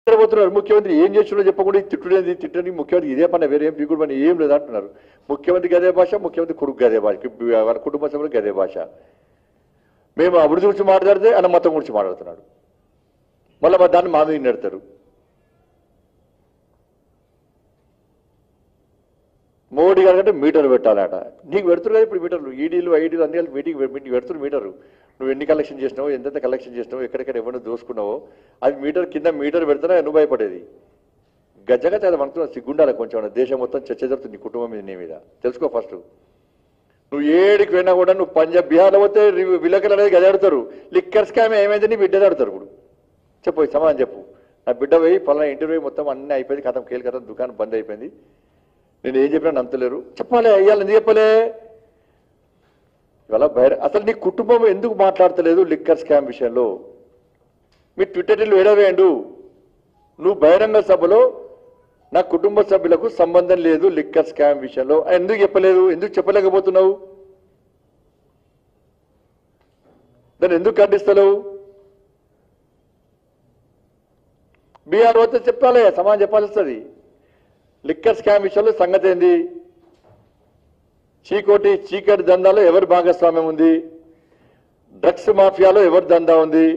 పోతున్నారు ముఖ్యమంత్రి ఏం చేస్తున్నారో చెప్పకుండా ఇది తిట్టుడేది తిట్టని ముఖ్యమంత్రి ఇదే పని వేరే ఏం పీకుడు పని ఏం లేదు అంటున్నారు ముఖ్యమంత్రి గదే భాష ముఖ్యమంత్రి కొడుకు గదే భాష వాళ్ళ కుటుంబ సభ్యులు గదే భాష మేము అభివృద్ధి గురించి మాట్లాడితే ఆయన మతం గురించి మాట్లాడుతున్నాడు మళ్ళీ మా దాన్ని మా మీద నెడతారు మోడీ గారు అంటే మీటర్ పెట్టాలట నీకు పెడుతురు కదా ఇప్పుడు మీటర్లు ఈడీలు ఐడీలు అన్ని కలిపి మీటింగ్ నీకు పెడుతురు మీటరు నువ్వు ఎన్ని కలెక్షన్ చేసినావు ఎంతెంత కలెక్షన్ చేసినావు ఎక్కడెక్కడ ఎవరిని దోసుకున్నావో అది మీటర్ కింద మీటర్ పెడితేనే నువ్వు భయపడేది గజ్జగా చాలా మనకు సిగ్గుండాలి కొంచెం దేశం మొత్తం చర్చ జరుగుతుంది నీ కుటుంబం మీద నీ మీద తెలుసుకో ఫస్ట్ నువ్వు ఏడికి పోయినా కూడా నువ్వు పంజాబ్ బీహార్లో పోతే రి- విలేకరులు అనేది గదాడుతారు లిక్కర్ స్కామ్ ఏమైంది నీ బిడ్డ ఆడతారు ఇప్పుడు చెప్పు ఈ సమాధానం చెప్పు నా బిడ్డ పోయి పలానా ఇంటర్వ్యూ మొత్తం అన్నీ అయిపోయింది కథం కేలు కథం దుకాణం బంద్ అయిపోయింది నేను ఏం చెప్పినా నమ్మతలేరు చెప్పాలి అయ్యాలి ఎందుకు చెప్పలే ఇవాళ బహిర అసలు నీ కుటుంబం ఎందుకు మాట్లాడతలేదు లిక్కర్ స్కామ్ విషయంలో మీ ట్విట్టర్లు ఏడవేయండు నువ్వు బహిరంగ సభలో నా కుటుంబ సభ్యులకు సంబంధం లేదు లిక్కర్ స్కామ్ విషయంలో అని ఎందుకు చెప్పలేదు ఎందుకు చెప్పలేకపోతున్నావు దాన్ని ఎందుకు ఖండిస్తలేవు బీఆర్ వస్తే చెప్పాలి సమాజం చెప్పాల్సి వస్తుంది లిక్కర్ స్కామ్ విషయంలో సంగతి ఏంది చీకోటి చీకటి దందాలో ఎవరి భాగస్వామ్యం ఉంది డ్రగ్స్ మాఫియాలో ఎవరి దందా ఉంది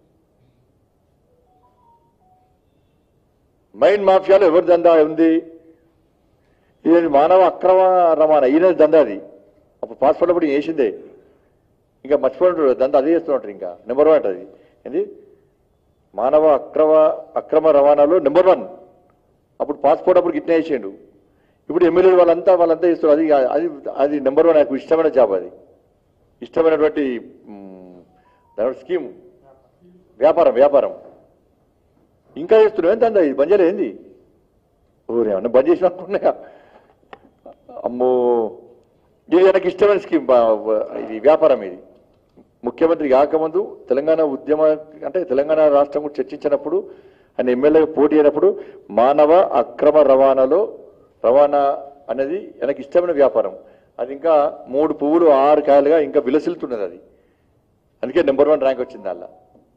మైండ్ మాఫియాలో ఎవరి దందా ఉంది ఇది మానవ అక్రమ రవాణా ఈయన దందా అది అప్పుడు పాస్పోర్ట్ అప్పుడు వేసిందే ఇంకా మర్చిపోయినట్టు దందా అదే చేస్తున్నట్టు ఇంకా నెంబర్ వన్ అది ఏంది మానవ అక్రమ అక్రమ రవాణాలో నెంబర్ వన్ అప్పుడు పాస్పోర్ట్ అప్పుడు గిట్నే వేసిండు ఇప్పుడు ఎమ్మెల్యేలు వాళ్ళంతా వాళ్ళంతా ఇస్తారు అది అది అది నెంబర్ వన్ నాకు ఇష్టమైన జాబ్ అది ఇష్టమైనటువంటి మ్, దాని స్కీమ్ వ్యాపారం వ్యాపారం ఇంకా చేస్తున్నావు ఎంత అందా ఇది బంద్ చేయలేదు ఏంది ఊరే ఏమన్నా బంద్ చేసిన అనుకున్నాయా అమ్మో ఇది నాకు ఇష్టమైన స్కీమ్ బా- బా- ఇది వ్యాపారం ఇది ముఖ్యమంత్రి కాకముందు తెలంగాణ ఉద్యమ అంటే తెలంగాణ రాష్ట్రం గురించి చర్చించినప్పుడు ఆయన ఎమ్మెల్యే పోటీ అయినప్పుడు మానవ అక్రమ రవాణాలో రవాణా అనేది எனக்கு ఇష్టమైన వ్యాపారం అది ఇంకా మూడు పువ్వులు ఆరు కాయలుగా ఇంకా విలసిల్తున్నది అది అందుకే నెంబర్ వన్ ర్యాంక్ వచ్చింది అలా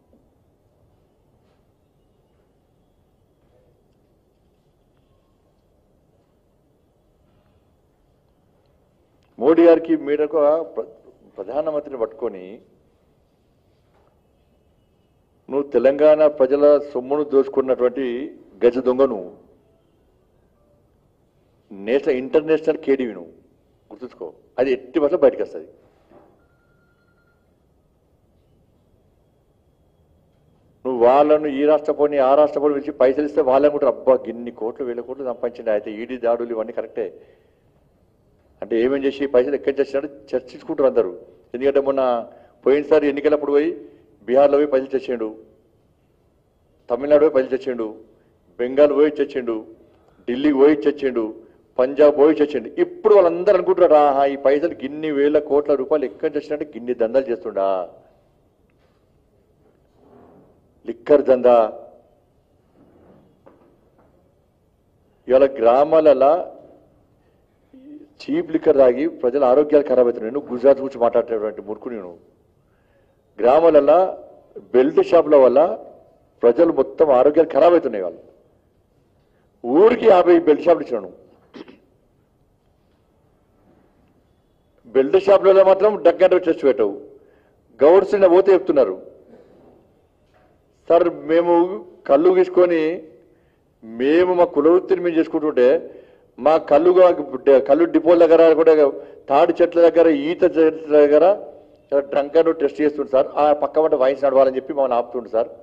మోడీ గారికి మీడకు ప్ర- ప్రధానమంత్రిని పట్టుకొని నువ్వు తెలంగాణ ప్రజల సొమ్మును దోచుకున్నటువంటి గజ దొంగ నువ్వు నేషనల్ ఇంటర్నేషనల్ కేడీవి నువ్వు గుర్తుంచుకో అది ఎట్టి బస్సులో బయటకు వస్తుంది నువ్వు వాళ్ళను ఈ రాష్ట్ర పోని ఆ రాష్ట్ర పోని పిలిచి పైసలు ఇస్తే వాళ్ళని కూడా అబ్బా గిన్ని కోట్లు వేల కోట్లు సంపాదించింది అయితే ఈడీ దాడులు ఇవన్నీ కరెక్టే అంటే ఏమేం చేసి పైసలు ఎక్కడి నుంచి వచ్చినాడు చర్చించుకుంటారు అందరూ ఎందుకంటే మొన్న పోయినసారి ఎన్నికలప్పుడు పోయి బీహార్లో పోయి పైసలు తెచ్చిండు తమిళనాడు పోయి పైసలు తెచ్చిండు బెంగాల్ పోయి తెచ్చిండు ఢిల్లీ పోయి తెచ్చిండు పంజాబ్ పోయి తెచ్చిండు ఇప్పుడు వాళ్ళందరూ అనుకుంటారు ఆహా ఈ పైసలు గిన్ని వేల కోట్ల రూపాయలు ఎక్కడి నుంచి వచ్చినట్టు గిన్ని దందాలు చేస్తుండా లిక్కర్ దందా ఇవాళ గ్రామాలలో చీప్ లిక్కర్ తాగి ప్రజల ఆరోగ్యాలు ఖరాబ్ అవుతున్నాయి నువ్వు గుజరాత్ గురించి మాట్లాడేటువంటి మురుకుని నువ్వు గ్రామాలలో బెల్ట్ షాపుల వల్ల ప్రజలు మొత్తం ఆరోగ్యాలు ఖరాబ్ అవుతున్నాయి వాళ్ళు ఊరికి యాభై బెల్ట్ షాపులు ఇచ్చిన నువ్వు బెల్ట్ షాపులలో మాత్రం డగ్గంట టెస్ట్ పెట్టవు గౌడ్స్ నిన్న పోతే చెప్తున్నారు సార్ మేము కళ్ళు తీసుకొని మేము మా కులవృత్తిని మేము చేసుకుంటుంటే మా కళ్ళు కళ్ళు డిపోల దగ్గర కూడా తాడి చెట్ల దగ్గర ఈత చెట్ల దగ్గర డ్రంక్ అండ్ టెస్ట్ చేస్తుంది సార్ ఆ పక్క వంట వాయిస్ నడవాలని చెప్పి మమ్మల్ని ఆపుతుండు సార్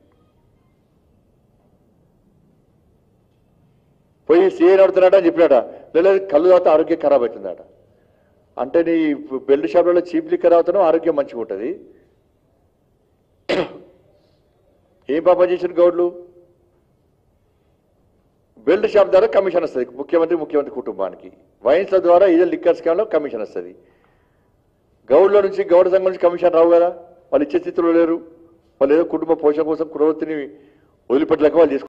పోయి సీఏ నడుతున్నాడ అని చెప్పినాడ లేదు కళ్ళు తాగితే ఆరోగ్యం ఖరాబ్ అవుతుందట అంటే నీ బెల్ట్ షాప్లలో చీప్ లిక్కర్ అవుతానో ఆరోగ్యం మంచిగా ఉంటుంది ఏం పాపం చేసిన గౌడ్లు బెల్ట్ షాప్ ద్వారా కమిషన్ వస్తుంది ముఖ్యమంత్రి ముఖ్యమంత్రి కుటుంబానికి వైన్స్ల ద్వారా ఇదే లిక్కర్ స్కామ్లో కమిషన్ వస్తుంది గౌడ్ల నుంచి గౌడ సంఘం నుంచి కమిషన్ రావు కదా వాళ్ళు ఇచ్చే స్థితిలో లేరు వాళ్ళు ఏదో కుటుంబ పోషణ కోసం కులవృత్తిని వదిలిపెట్టలేక వాళ్ళు చేసుకుంటారు